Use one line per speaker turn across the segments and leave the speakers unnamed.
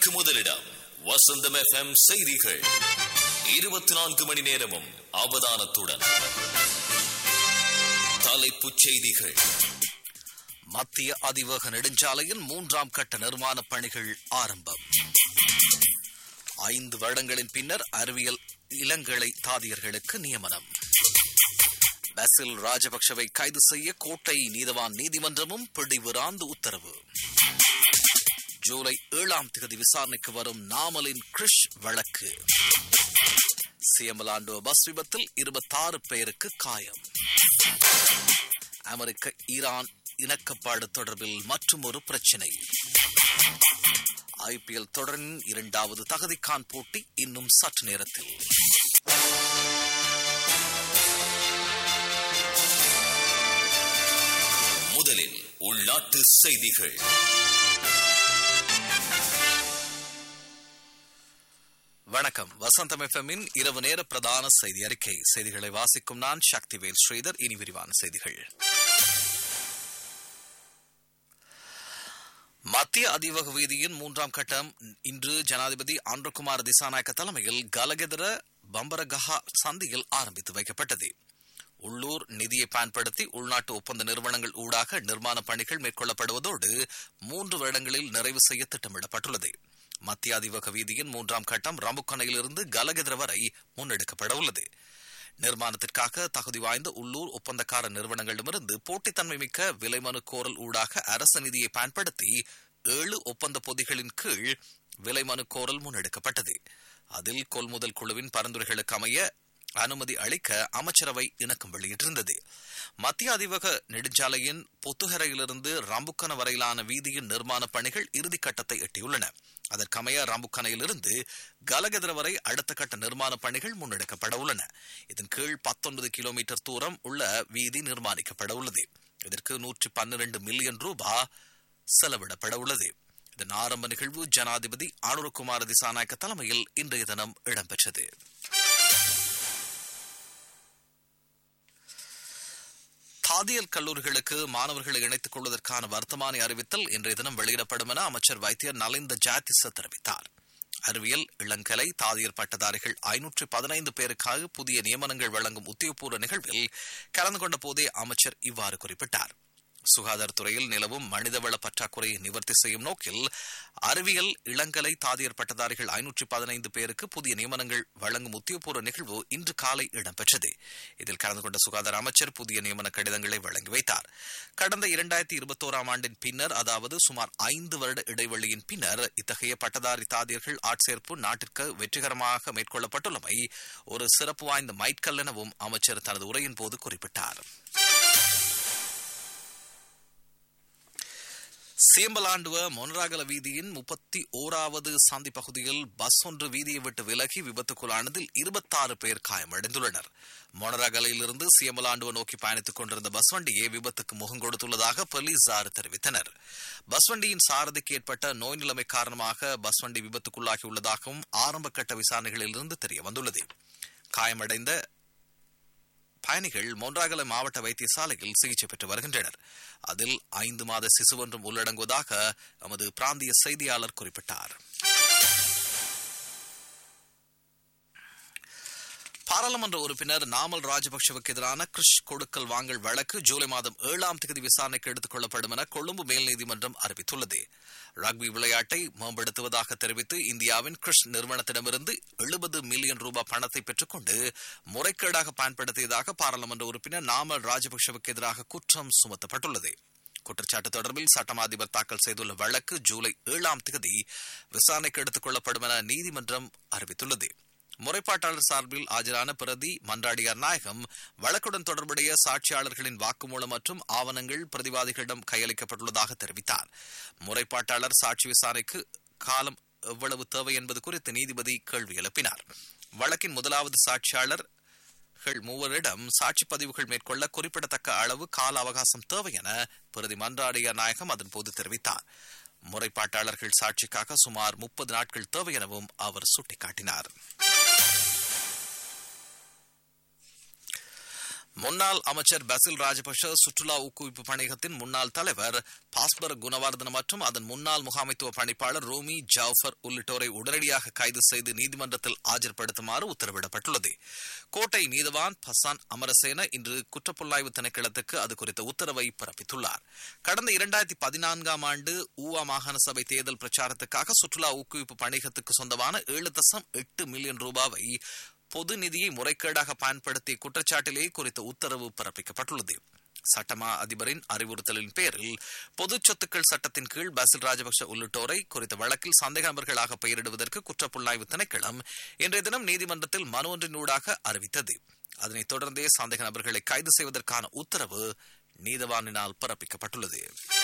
செய்திகளுக்கு முதலிடம் வசந்தம் எஃப்எம் செய்திகள் இருபத்தி நான்கு மணி நேரமும் அவதானத்துடன் தலைப்புச் செய்திகள்
மத்திய அதிவேக நெடுஞ்சாலையில் மூன்றாம் கட்ட நிர்மாண பணிகள் ஆரம்பம் ஐந்து வருடங்களின் பின்னர் அறிவியல் இளங்கலை தாதியர்களுக்கு நியமனம் பசில் ராஜபக்சவை கைது செய்ய கோட்டை நீதவான் நீதிமன்றமும் பிடிவிராந்து உத்தரவு ஜூலை ஏழாம் தேதி விசாரணைக்கு வரும் நாமலின் கிரிஷ் வழக்கு சியமலாண்டோ பஸ் விபத்தில் இருபத்தாறு பேருக்கு காயம் அமெரிக்க ஈரான் இணக்கப்பாடு தொடர்பில் மற்றும் ஒரு பிரச்சினை ஐபிஎல் தொடரின் இரண்டாவது தகுதிக்கான் போட்டி இன்னும் சற்று நேரத்தில்
முதலில் உள்நாட்டு செய்திகள்
வணக்கம் வசந்தம் எஃப்எம்மின் இரவு நேர பிரதான செய்தி அறிக்கை செய்திகளை வாசிக்கும் நான் சக்திவேல் ஸ்ரீதர் இனி விரிவான செய்திகள் மத்திய அதிவக வீதியின் மூன்றாம் கட்டம் இன்று ஜனாதிபதி ஆந்திரகுமார் திசாநாயக்க தலைமையில் கலகெதர பம்பரகஹா சந்தியில் ஆரம்பித்து வைக்கப்பட்டது உள்ளூர் நிதியை பயன்படுத்தி உள்நாட்டு ஒப்பந்த நிறுவனங்கள் ஊடாக நிர்மாண பணிகள் மேற்கொள்ளப்படுவதோடு மூன்று வருடங்களில் நிறைவு செய்ய திட்டமிடப்பட்டுள்ளது மத்திய அதிவக வீதியின் மூன்றாம் கட்டம் ரம்புக்கணையிலிருந்து கலகெதர வரை முன்னெடுக்கப்பட உள்ளது நிர்மாணத்திற்காக தகுதி வாய்ந்த உள்ளூர் ஒப்பந்தக்கார நிறுவனங்களிடமிருந்து போட்டித்தன்மை மிக்க விலை மனு கோரல் ஊடாக அரசு நிதியை பயன்படுத்தி ஏழு ஒப்பந்த பொதிகளின் கீழ் விலை மனு கோரல் முன்னெடுக்கப்பட்டது அதில் கொள்முதல் குழுவின் பரிந்துரைகளுக்கு அமைய அனுமதி அளிக்க அமைச்சரவை இணக்கம் வெளியிட்டிருந்தது மத்திய அதிவக நெடுஞ்சாலையின் பொத்துகரையிலிருந்து ரம்புக்கன வரையிலான வீதியின் நிர்மாண பணிகள் இறுதிக்கட்டத்தை எட்டியுள்ளன அதற்கமைய ரம்புக்கனையிலிருந்து கலகெதர வரை அடுத்த கட்ட நிர்மாண பணிகள் முன்னெடுக்கப்பட உள்ளன இதன் கீழ் பத்தொன்பது கிலோமீட்டர் தூரம் உள்ள வீதி நிர்மாணிக்கப்பட உள்ளது இதற்கு நூற்றி பன்னிரண்டு மில்லியன் ரூபாய் செலவிடப்பட உள்ளது இதன் ஆரம்ப நிகழ்வு ஜனாதிபதி ஆனுரகுமார திசாநாயக்க தலைமையில் இன்றைய தினம் இடம்பெற்றது தாதியல் கல்லூரிகளுக்கு மாணவர்களை இணைத்துக் கொள்வதற்கான வர்த்தமானி அறிவித்தல் இன்றைய தினம் வெளியிடப்படும் என அமைச்சர் வைத்தியர் நலிந்த ஜாத்திச தெரிவித்தார் அறிவியல் இளங்கலை தாதியர் பட்டதாரிகள் ஐநூற்று பதினைந்து பேருக்காக புதிய நியமனங்கள் வழங்கும் உத்தியோகபூர்வ நிகழ்வில் கலந்து கொண்ட போதே அமைச்சர் இவ்வாறு குறிப்பிட்டார் சுகாதாரத்துறையில் நிலவும் மனிதவள பற்றாக்குறையை நிவர்த்தி செய்யும் நோக்கில் அறிவியல் இளங்கலை தாதியர் பட்டதாரிகள் ஐநூற்றி பதினைந்து பேருக்கு புதிய நியமனங்கள் வழங்கும் உத்தியோகபூர்வ நிகழ்வு இன்று காலை இடம்பெற்றது இதில் கலந்து கொண்ட சுகாதார அமைச்சர் புதிய நியமன கடிதங்களை வழங்கி வைத்தார் கடந்த இரண்டாயிரத்தி இருபத்தோராம் ஆண்டின் பின்னர் அதாவது சுமார் ஐந்து வருட இடைவெளியின் பின்னர் இத்தகைய பட்டதாரி தாதியர்கள் ஆட்சேர்ப்பு நாட்டிற்கு வெற்றிகரமாக மேற்கொள்ளப்பட்டுள்ளமை ஒரு சிறப்பு வாய்ந்த மைட்கல் எனவும் அமைச்சர் தனது உரையின் போது குறிப்பிட்டார் சேம்பலாண்டுவ மொனராகல வீதியின் முப்பத்தி ஓராவது சந்தி பகுதியில் பஸ் ஒன்று வீதியை விட்டு விலகி விபத்துக்குள்ளானதில் இருபத்தாறு பேர் காயமடைந்துள்ளனர் மொனராகலையிலிருந்து சேம்பலாண்டுவ நோக்கி பயணித்துக் கொண்டிருந்த பஸ் வண்டியே விபத்துக்கு முகம் கொடுத்துள்ளதாக போலீசார் தெரிவித்தனர் பஸ் வண்டியின் சாரதிக்கு ஏற்பட்ட நோய் நிலைமை காரணமாக பஸ் வண்டி விபத்துக்குள்ளாகியுள்ளதாகவும் ஆரம்ப கட்ட விசாரணைகளிலிருந்து தெரிய வந்துள்ளது காயமடைந்த பயணிகள் மொன்றாகல மாவட்ட வைத்தியசாலையில் சிகிச்சை பெற்று வருகின்றனர் அதில் ஐந்து மாத சிசு ஒன்றும் உள்ளடங்குவதாக நமது பிராந்திய செய்தியாளர் குறிப்பிட்டார் பாராளுமன்ற உறுப்பினர் நாமல் ராஜபக்சவுக்கு எதிரான கிறிஷ் கொடுக்கல் வாங்கல் வழக்கு ஜூலை மாதம் ஏழாம் தேதி விசாரணைக்கு எடுத்துக் கொள்ளப்படும் என கொழும்பு மேல் நீதிமன்றம் அறிவித்துள்ளது ரக்பி விளையாட்டை மேம்படுத்துவதாக தெரிவித்து இந்தியாவின் கிறிஷ் நிறுவனத்திடமிருந்து எழுபது மில்லியன் ரூபாய் பணத்தை பெற்றுக்கொண்டு முறைகேடாக பயன்படுத்தியதாக பாராளுமன்ற உறுப்பினர் நாமல் ராஜபக்சவுக்கு எதிராக குற்றம் சுமத்தப்பட்டுள்ளது குற்றச்சாட்டு தொடர்பில் சட்டமா அதிபர் தாக்கல் செய்துள்ள வழக்கு ஜூலை ஏழாம் தேதி விசாரணைக்கு எடுத்துக் கொள்ளப்படும் என நீதிமன்றம் அறிவித்துள்ளது முறைப்பாட்டாளர் சார்பில் ஆஜரான பிரதி மன்றாடியார் நாயகம் வழக்குடன் தொடர்புடைய சாட்சியாளர்களின் வாக்குமூலம் மற்றும் ஆவணங்கள் பிரதிவாதிகளிடம் கையளிக்கப்பட்டுள்ளதாக தெரிவித்தார் முறைப்பாட்டாளர் சாட்சி விசாரணைக்கு காலம் எவ்வளவு தேவை என்பது குறித்து நீதிபதி கேள்வி எழுப்பினார் வழக்கின் முதலாவது சாட்சியாளர் மூவரிடம் சாட்சி பதிவுகள் மேற்கொள்ள குறிப்பிடத்தக்க அளவு கால அவகாசம் தேவை என பிரதி மன்றாடிய நாயகம் அதன்போது தெரிவித்தார் முறைப்பாட்டாளர்கள் சாட்சிக்காக சுமார் முப்பது நாட்கள் தேவை எனவும் அவர் சுட்டிக்காட்டினார் முன்னாள் அமைச்சர் பசில் ராஜபக்ஷ சுற்றுலா ஊக்குவிப்பு பணியகத்தின் முன்னாள் தலைவர் பாஸ்பர் குணவர்தன மற்றும் அதன் முன்னாள் முகாமைத்துவ பணிப்பாளர் ரோமி ஜாஃபர் உள்ளிட்டோரை உடனடியாக கைது செய்து நீதிமன்றத்தில் ஆஜர்படுத்துமாறு உத்தரவிடப்பட்டுள்ளது கோட்டை நீதவான் பசான் அமரசேன இன்று குற்றப்புலனாய்வு திணைக்களத்துக்கு அது குறித்த உத்தரவை பிறப்பித்துள்ளார் கடந்த இரண்டாயிரத்தி பதினான்காம் ஆண்டு ஊவா மாகாண சபை தேர்தல் பிரச்சாரத்துக்காக சுற்றுலா ஊக்குவிப்பு பணியகத்துக்கு சொந்தமான ஏழு தசம் எட்டு மில்லியன் ரூபாவை பொது நிதியை முறைகேடாக பயன்படுத்திய குற்றச்சாட்டிலே குறித்த உத்தரவு பிறப்பிக்கப்பட்டுள்ளது சட்டமா அதிபரின் அறிவுறுத்தலின் பேரில் பொது சொத்துக்கள் சட்டத்தின் கீழ் பசில் ராஜபக்ஷ உள்ளிட்டோரை குறித்த வழக்கில் சந்தேக நபர்களாக பெயரிடுவதற்கு குற்றப்புலனாய்வு திணைக்களம் இன்றைய தினம் நீதிமன்றத்தில் மனு ஒன்றினூடாக அறிவித்தது அதனைத் தொடர்ந்தே சந்தேக நபர்களை கைது செய்வதற்கான உத்தரவு நீதவானினால் பிறப்பிக்கப்பட்டுள்ளது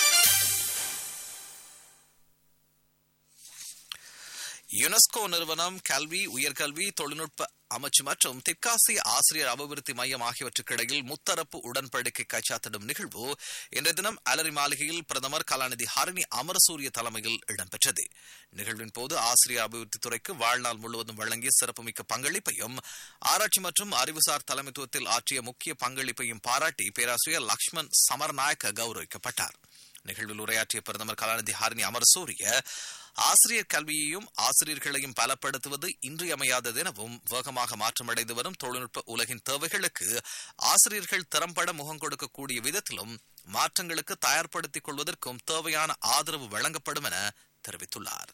யுனெஸ்கோ நிறுவனம் கல்வி உயர்கல்வி தொழில்நுட்ப அமைச்சு மற்றும் தெற்காசிய ஆசிரியர் அபிவிருத்தி மையம் ஆகியவற்றுக்கிடையில் முத்தரப்பு உடன்படிக்கை கைச்சாத்திடும் நிகழ்வு இன்றைய தினம் அலரி மாளிகையில் பிரதமர் கலாநிதி ஹரிணி அமரசூரிய தலைமையில் இடம்பெற்றது நிகழ்வின் போது ஆசிரியர் அபிவிருத்தி துறைக்கு வாழ்நாள் முழுவதும் வழங்கிய சிறப்புமிக்க பங்களிப்பையும் ஆராய்ச்சி மற்றும் அறிவுசார் தலைமைத்துவத்தில் ஆற்றிய முக்கிய பங்களிப்பையும் பாராட்டி பேராசிரியர் லக்ஷ்மண் சமர்நாயக்க கௌரவிக்கப்பட்டார் நிகழ்வில் உரையாற்றிய பிரதமர் கலாநிதி ஹாரினி அமரசூரிய ஆசிரியர் கல்வியையும் ஆசிரியர்களையும் பலப்படுத்துவது இன்றியமையாதது எனவும் வேகமாக மாற்றமடைந்து வரும் தொழில்நுட்ப உலகின் தேவைகளுக்கு ஆசிரியர்கள் திறம்பட முகம் கொடுக்கக்கூடிய விதத்திலும் மாற்றங்களுக்கு தயார்படுத்திக் கொள்வதற்கும் தேவையான ஆதரவு வழங்கப்படும் என தெரிவித்துள்ளார்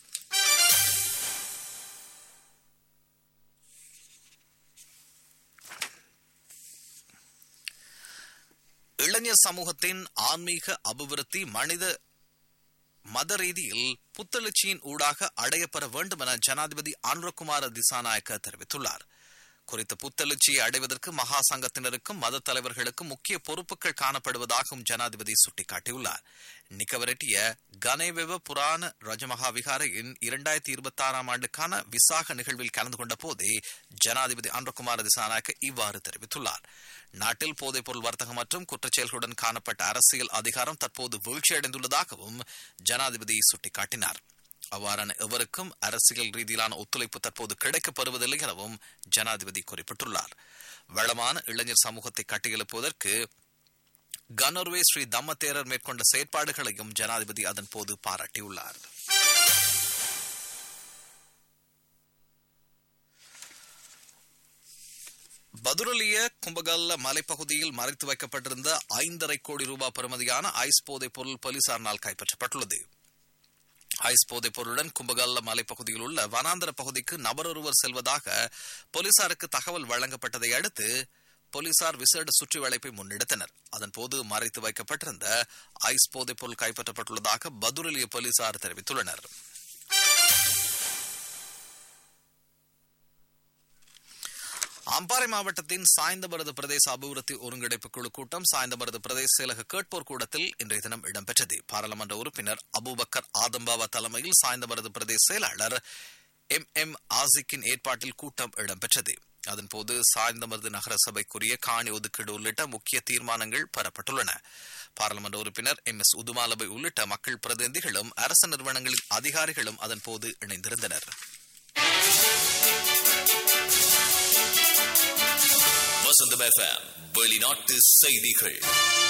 இளைஞர் சமூகத்தின் ஆன்மீக அபிவிருத்தி மனித மத ரீதியில் புத்தெழுச்சியின் ஊடாக அடையப்பெற வேண்டும் என ஜனாதிபதி அனுரகுமார திசாநாயக்க தெரிவித்துள்ளார் குறித்த புத்தெழுச்சியை அடைவதற்கு மகா சங்கத்தினருக்கும் மத தலைவர்களுக்கும் முக்கிய பொறுப்புகள் காணப்படுவதாகவும் ஜனாதிபதி சுட்டிக்காட்டியுள்ளார் நிக்கவரெட்டிய கனேவெவ புராண ரஜமகா விகாரையின் இரண்டாயிரத்தி இருபத்தி ஆறாம் ஆண்டுக்கான விசாக நிகழ்வில் கலந்து கொண்ட போதே ஜனாதிபதி அனுரகுமார திசாநாயக்க இவ்வாறு தெரிவித்துள்ளார் நாட்டில் போதைப்பொருள் வர்த்தகம் மற்றும் குற்றச்செயல்களுடன் காணப்பட்ட அரசியல் அதிகாரம் தற்போது வீழ்ச்சியடைந்துள்ளதாகவும் ஜனாதிபதி சுட்டிக்காட்டினார் அவ்வாறான எவருக்கும் அரசியல் ரீதியிலான ஒத்துழைப்பு தற்போது கிடைக்கப்பெறுவதில்லை எனவும் ஜனாதிபதி குறிப்பிட்டுள்ளார் வளமான இளைஞர் சமூகத்தை கட்டியெழுப்புவதற்கு கனோர்வே ஸ்ரீ தம்மத்தேரர் மேற்கொண்ட செயற்பாடுகளையும் ஜனாதிபதி அதன் போது பாராட்டியுள்ளார் பதுரலிய கும்பகல்ல மலைப்பகுதியில் மறைத்து வைக்கப்பட்டிருந்த ஐந்தரை கோடி ரூபாய் பெறுமதியான ஐஸ் போதைப் பொருள் போலீசாரினால் கைப்பற்றப்பட்டுள்ளது ஐஸ் போதைப் பொருளுடன் கும்பகல்ல மலைப்பகுதியில் உள்ள வனாந்தர பகுதிக்கு நபர் ஒருவர் செல்வதாக போலீசாருக்கு தகவல் வழங்கப்பட்டதை அடுத்து போலீசார் விசேட சுற்றி வளைப்பை முன்னெடுத்தனர் அதன்போது மறைத்து வைக்கப்பட்டிருந்த ஐஸ் போதைப் பொருள் கைப்பற்றப்பட்டுள்ளதாக பதுரலிய போலீசார் தெரிவித்துள்ளனர் அம்பாறை மாவட்டத்தின் சாய்ந்தமருது பிரதேச அபிவிருத்தி ஒருங்கிணைப்பு குழு கூட்டம் சாய்ந்தமருது பிரதேச செயலக கேட்போர் கூடத்தில் இன்றைய தினம் இடம்பெற்றது பாராளுமன்ற உறுப்பினர் அபுபக்கர் ஆதம்பாவா தலைமையில் சாய்ந்தமருது பிரதேச செயலாளர் எம் எம் ஆசிக்கின் ஏற்பாட்டில் கூட்டம் இடம்பெற்றது அதன்போது சாய்ந்தமருது நகர சபைக்குரிய காணி ஒதுக்கீடு உள்ளிட்ட முக்கிய தீர்மானங்கள் பெறப்பட்டுள்ளன பாராளுமன்ற உறுப்பினர் எம் எஸ் உதுமாலபை உள்ளிட்ட மக்கள் பிரதிநிதிகளும் அரசு நிறுவனங்களின் அதிகாரிகளும் அதன்போது இணைந்திருந்தனர்
வசந்தம் எஃப்எம் வெளிநாட்டு செய்திகள்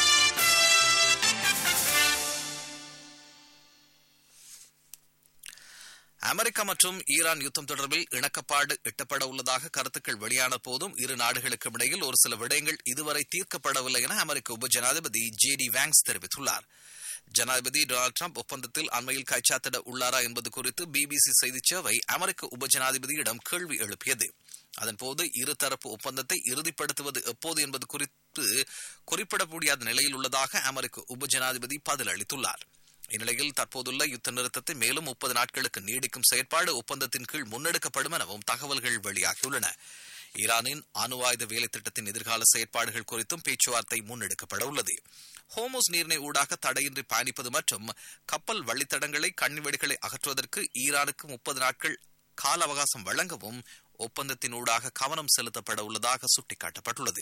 அமெரிக்கா மற்றும் ஈரான் யுத்தம் தொடர்பில் இணக்கப்பாடு எட்டப்பட உள்ளதாக கருத்துக்கள் வெளியான போதும் இரு நாடுகளுக்கும் இடையில் ஒரு சில விடயங்கள் இதுவரை தீர்க்கப்படவில்லை என அமெரிக்க உப ஜனாதிபதி ஜே டி வேங்ஸ் தெரிவித்துள்ளார் ஜனாதிபதி டொனால்டு டிரம்ப் ஒப்பந்தத்தில் அண்மையில் கைச்சாத்திட உள்ளாரா என்பது குறித்து பிபிசி செய்திச் சேவை அமெரிக்க உப ஜனாதிபதியிடம் கேள்வி எழுப்பியது அதன்போது இருதரப்பு ஒப்பந்தத்தை இறுதிப்படுத்துவது எப்போது என்பது குறித்து குறிப்பிட முடியாத நிலையில் உள்ளதாக அமெரிக்க உப ஜனாதிபதி பதில் அளித்துள்ளார் இந்நிலையில் தற்போதுள்ள யுத்த நிறுத்தத்தை மேலும் முப்பது நாட்களுக்கு நீடிக்கும் செயற்பாடு ஒப்பந்தத்தின் கீழ் முன்னெடுக்கப்படும் எனவும் தகவல்கள் வெளியாகியுள்ளன ஈரானின் அணு ஆயுத வேலை திட்டத்தின் எதிர்கால செயற்பாடுகள் குறித்தும் பேச்சுவார்த்தை முன்னெடுக்கப்பட உள்ளது ஹோமோஸ் நீர்ணை ஊடாக தடையின்றி பயணிப்பது மற்றும் கப்பல் வழித்தடங்களை கண்ணிவெடிகளை அகற்றுவதற்கு ஈரானுக்கு முப்பது நாட்கள் கால அவகாசம் வழங்கவும் ஒப்பந்தத்தின் ஊடாக கவனம் செலுத்தப்பட உள்ளதாக சுட்டிக்காட்டப்பட்டுள்ளது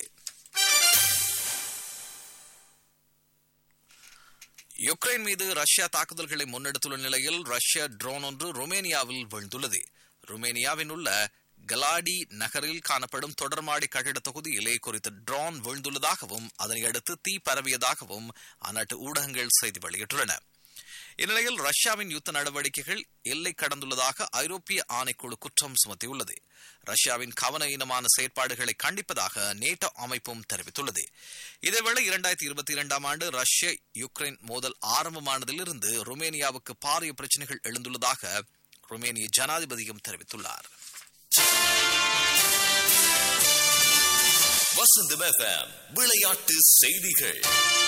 யுக்ரைன் மீது ரஷ்யா தாக்குதல்களை முன்னெடுத்துள்ள நிலையில் ரஷ்ய ட்ரோன் ஒன்று ருமேனியாவில் வீழ்ந்துள்ளது ருமேனியாவின் உள்ள கலாடி நகரில் காணப்படும் தொடர்மாடி கட்டிட தொகுதியிலே குறித்த ட்ரோன் வீழ்ந்துள்ளதாகவும் அதனை அடுத்து தீ பரவியதாகவும் அந்நாட்டு ஊடகங்கள் செய்தி வெளியிட்டுள்ளன இந்நிலையில் ரஷ்யாவின் யுத்த நடவடிக்கைகள் எல்லை கடந்துள்ளதாக ஐரோப்பிய ஆணைக்குழு குற்றம் சுமத்தியுள்ளது ரஷ்யாவின் கவன இனமான செயற்பாடுகளை கண்டிப்பதாக நேட்டோ அமைப்பும் தெரிவித்துள்ளது இதேவேளை இரண்டாயிரத்தி இருபத்தி இரண்டாம் ஆண்டு ரஷ்ய யுக்ரைன் மோதல் ஆரம்பமானதிலிருந்து ருமேனியாவுக்கு பாரிய பிரச்சனைகள் எழுந்துள்ளதாக ருமேனிய ஜனாதிபதியும் தெரிவித்துள்ளார்
வசந்தம் எஃப்எம் விளையாட்டு செய்திகள்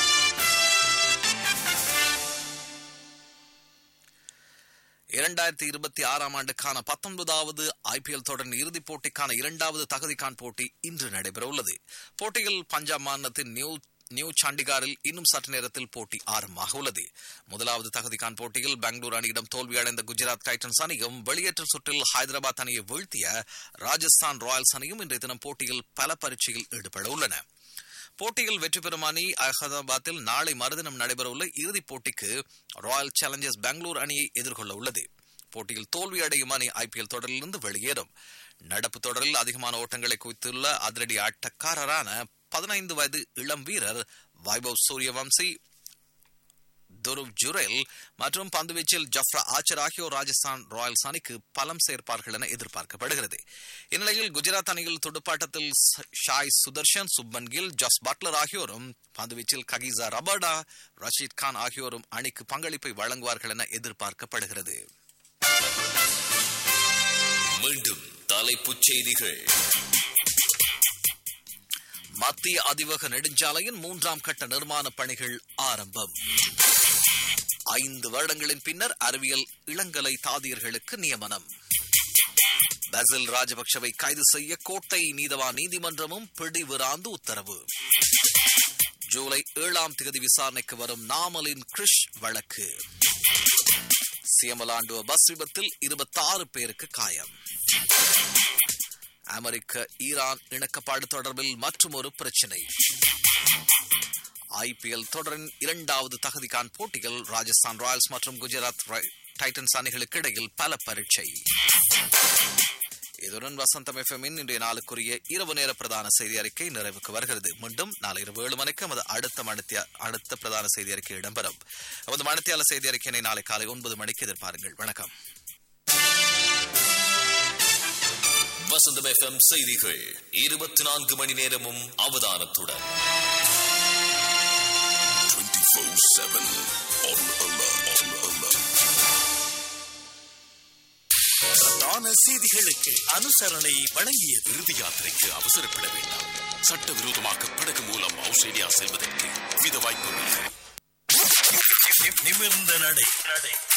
இரண்டாயிரத்தி இருபத்தி ஆறாம் ஆண்டுக்கான பத்தொன்பதாவது ஐபிஎல் தொடரின் இறுதிப் போட்டிக்கான இரண்டாவது தகுதிக்கான் போட்டி இன்று நடைபெறவுள்ளது போட்டியில் பஞ்சாப் மாநிலத்தின் நியூ நியூ சண்டிகாரில் இன்னும் சற்று நேரத்தில் போட்டி ஆரம்பமாக உள்ளது முதலாவது தகுதிக்கான் போட்டியில் பெங்களூரு அணியிடம் தோல்வியடைந்த குஜராத் டைட்டன்ஸ் அணியும் வெளியேற்ற சுற்றில் ஹைதராபாத் அணியை வீழ்த்திய ராஜஸ்தான் ராயல்ஸ் அணியும் இன்றைய தினம் போட்டியில் பல பரீட்சையில் ஈடுபட உள்ளன போட்டியில் வெற்றி பெறும் அணி அகமதாபாத்தில் நாளை மறுதினம் நடைபெறவுள்ள இறுதிப் போட்டிக்கு ராயல் சேலஞ்சர்ஸ் பெங்களூர் அணியை எதிர்கொள்ள உள்ளது போட்டியில் தோல்வி அடையும் அணி ஐபிஎல் தொடரிலிருந்து வெளியேறும் நடப்பு தொடரில் அதிகமான ஓட்டங்களை குவித்துள்ள அதிரடி ஆட்டக்காரரான பதினைந்து வயது இளம் வீரர் வைபவ் சூரியவம்சி துருவ் ஜுரேல் மற்றும் பந்துவீச்சில் ஜஃப்ரா ஆச்சர் ஆகியோர் ராஜஸ்தான் ராயல்ஸ் அணிக்கு பலம் சேர்ப்பார்கள் என எதிர்பார்க்கப்படுகிறது இந்நிலையில் குஜராத் அணியில் துடுப்பாட்டத்தில் ஷாய் சுதர்ஷன் சுப்மன் கில் ஜஸ் பட்லர் ஆகியோரும் பந்துவீச்சில் ககிசா ரபர்டா ரஷீத் கான் ஆகியோரும் அணிக்கு பங்களிப்பை வழங்குவார்கள் என எதிர்பார்க்கப்படுகிறது
மீண்டும் தலைப்புச் செய்திகள்
மத்திய அதிவேக நெடுஞ்சாலையின் மூன்றாம் கட்ட நிர்மாண பணிகள் ஆரம்பம் ஐந்து வருடங்களின் பின்னர் அறிவியல் இளங்கலை தாதியர்களுக்கு நியமனம் பசில் ராஜபக்சவை கைது செய்ய கோட்டை நீதவான் நீதிமன்றமும் பிடிவிராந்து உத்தரவு ஜூலை ஏழாம் தேதி விசாரணைக்கு வரும் நாமலின் கிரிஷ் வழக்கு சியமலாண்டுவ பஸ் விபத்தில் இருபத்தாறு பேருக்கு காயம் அமெரிக்க ஈரான் இணக்கப்பாடு தொடர்பில் மற்றும் ஒரு பிரச்சினை ஐபிஎல் தொடரின் இரண்டாவது தகுதிக்கான் போட்டிகள் ராஜஸ்தான் ராயல்ஸ் மற்றும் குஜராத் டைட்டன்ஸ் அணிகளுக்கு இடையில் பல பரீட்சை இதுடன் வசந்தம் எஃப்எம்மின் இன்றைய நாளுக்குரிய இரவு நேர பிரதான செய்தி அறிக்கை நிறைவுக்கு வருகிறது மீண்டும் நாளை இரவு ஏழு மணிக்கு நமது அடுத்த மணித்திய அடுத்த பிரதான செய்தி அறிக்கை இடம்பெறும் நமது மணித்தியால செய்தி அறிக்கையினை நாளை காலை ஒன்பது மணிக்கு எதிர்பாருங்கள் வணக்கம்
வசந்தம் எஃப்எம் செய்திகள் இருபத்தி நான்கு மணி நேரமும் அவதானத்துடன்
பிரதான செய்திகளுக்கு அனுசரணை வழங்கியது
இறுதி யாத்திரைக்கு அவசரப்பட வேண்டாம் சட்டவிரோதமாக படகு மூலம் ஆஸ்திரேலியா செல்வதற்கு வித வாய்ப்புள்ளது
நிமிர்ந்த நடை